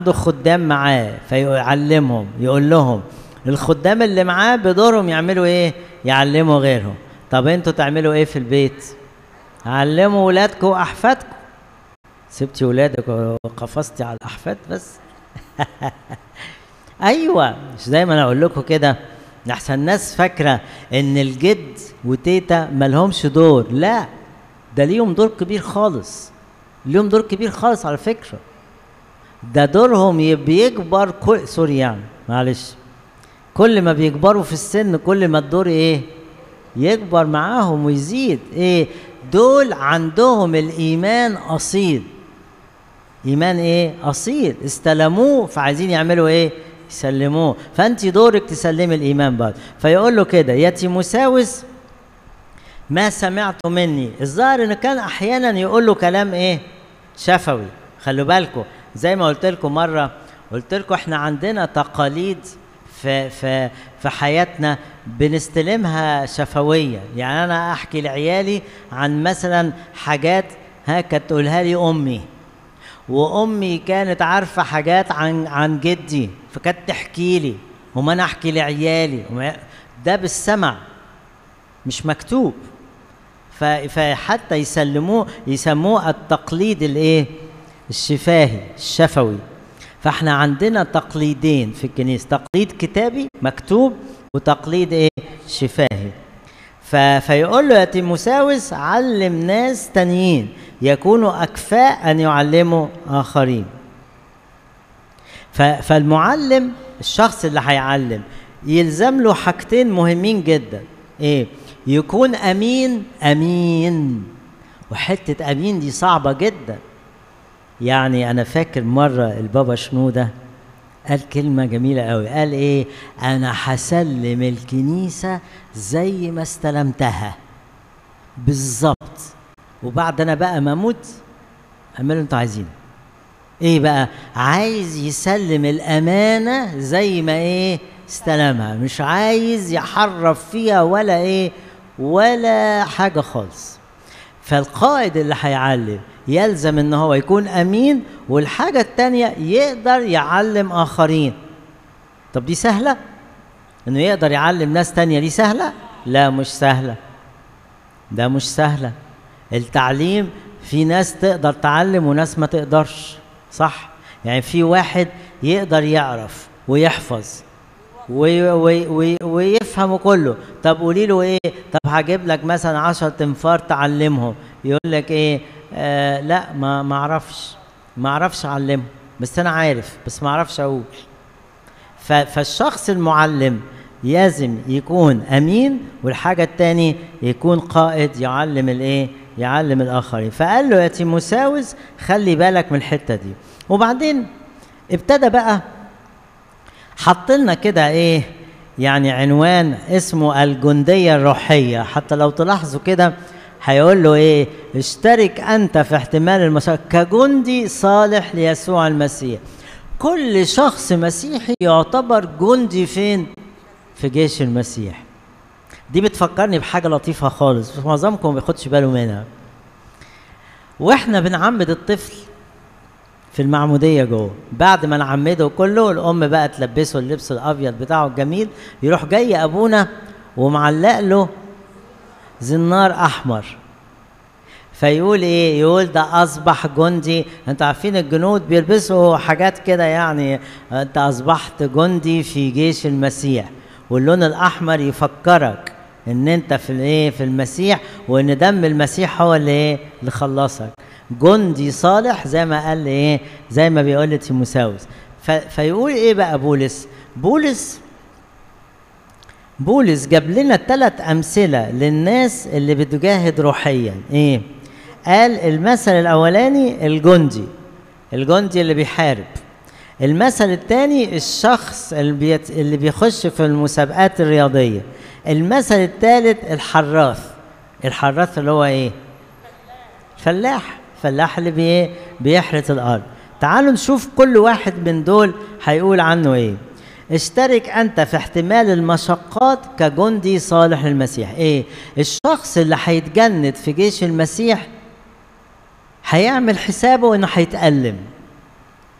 عنده خدام معاه فيعلمهم يقول لهم الخدام اللي معاه بدورهم يعملوا ايه يعلموا غيرهم طب انتوا تعملوا ايه في البيت علموا ولادكم واحفادكم سبتي ولادك وقفزتي على الاحفاد بس ايوه مش دايما اقول لكم كده احسن الناس فاكره ان الجد وتيتا مالهمش دور لا ده ليهم دور كبير خالص ليهم دور كبير خالص على فكره ده دورهم بيكبر كل سوري يعني معلش كل ما بيكبروا في السن كل ما الدور ايه يكبر معاهم ويزيد ايه دول عندهم الايمان اصيل ايمان ايه اصيل استلموه فعايزين يعملوا ايه يسلموه فانت دورك تسلمي الايمان بعد فيقول له كده يا تيموساوس ما سمعت مني الظاهر انه كان احيانا يقول له كلام ايه شفوي خلوا بالكم زي ما قلت لكم مره قلت لكم احنا عندنا تقاليد في في في حياتنا بنستلمها شفويه يعني انا احكي لعيالي عن مثلا حاجات ها كانت تقولها لي امي وامي كانت عارفه حاجات عن عن جدي فكانت تحكي لي وما انا احكي لعيالي ده بالسمع مش مكتوب فحتى يسلموه يسموه التقليد الايه الشفاهي الشفوي فاحنا عندنا تقليدين في الكنيسه تقليد كتابي مكتوب وتقليد ايه شفاهي ف... فيقول له يا تيموساوس علم ناس تانيين يكونوا اكفاء ان يعلموا اخرين ف... فالمعلم الشخص اللي هيعلم يلزم له حاجتين مهمين جدا ايه يكون امين امين وحته امين دي صعبه جدا يعني انا فاكر مره البابا شنوده قال كلمة جميلة قوي قال ايه انا هسلم الكنيسة زي ما استلمتها بالظبط وبعد انا بقى ما اموت اعملوا انتوا عايزينه ايه بقى عايز يسلم الامانة زي ما ايه استلمها مش عايز يحرف فيها ولا ايه ولا حاجة خالص فالقائد اللي هيعلم يلزم ان هو يكون امين والحاجة التانية يقدر يعلم اخرين طب دي سهلة انه يقدر يعلم ناس تانية دي سهلة لا مش سهلة ده مش سهلة التعليم في ناس تقدر تعلم وناس ما تقدرش صح يعني في واحد يقدر يعرف ويحفظ وي وي وي ويفهمه كله طب قولي له ايه طب هجيب لك مثلا 10 تنفار تعلمهم يقول لك ايه آه لا ما ما اعرفش ما اعرفش اعلمه بس انا عارف بس ما اعرفش اقول فالشخص المعلم لازم يكون امين والحاجه الثانيه يكون قائد يعلم الايه يعلم الاخرين فقال له يا تيموساوس خلي بالك من الحته دي وبعدين ابتدى بقى حط لنا كده ايه يعني عنوان اسمه الجنديه الروحيه حتى لو تلاحظوا كده هيقول له ايه اشترك انت في احتمال المشاكل كجندي صالح ليسوع المسيح كل شخص مسيحي يعتبر جندي فين في جيش المسيح دي بتفكرني بحاجه لطيفه خالص بس معظمكم ما بياخدش باله منها واحنا بنعمد الطفل في المعمودية جوه بعد ما نعمده كله الأم بقى تلبسه اللبس الأبيض بتاعه الجميل يروح جاي أبونا ومعلق له زنار احمر فيقول ايه يقول ده اصبح جندي انتوا عارفين الجنود بيلبسوا حاجات كده يعني انت اصبحت جندي في جيش المسيح واللون الاحمر يفكرك ان انت في الايه في المسيح وان دم المسيح هو اللي ايه اللي خلصك جندي صالح زي ما قال ايه زي ما بيقول لتيموساوس فيقول ايه بقى بولس بولس بولس جاب لنا ثلاث أمثلة للناس اللي بتجاهد روحيا إيه؟ قال المثل الأولاني الجندي الجندي اللي بيحارب المثل الثاني الشخص اللي, بيت... اللي بيخش في المسابقات الرياضية المثل الثالث الحراث الحراث اللي هو ايه فلاح فلاح اللي بي... بيحرث الارض تعالوا نشوف كل واحد من دول هيقول عنه ايه اشترك انت في احتمال المشقات كجندي صالح للمسيح ايه الشخص اللي هيتجند في جيش المسيح هيعمل حسابه انه هيتألم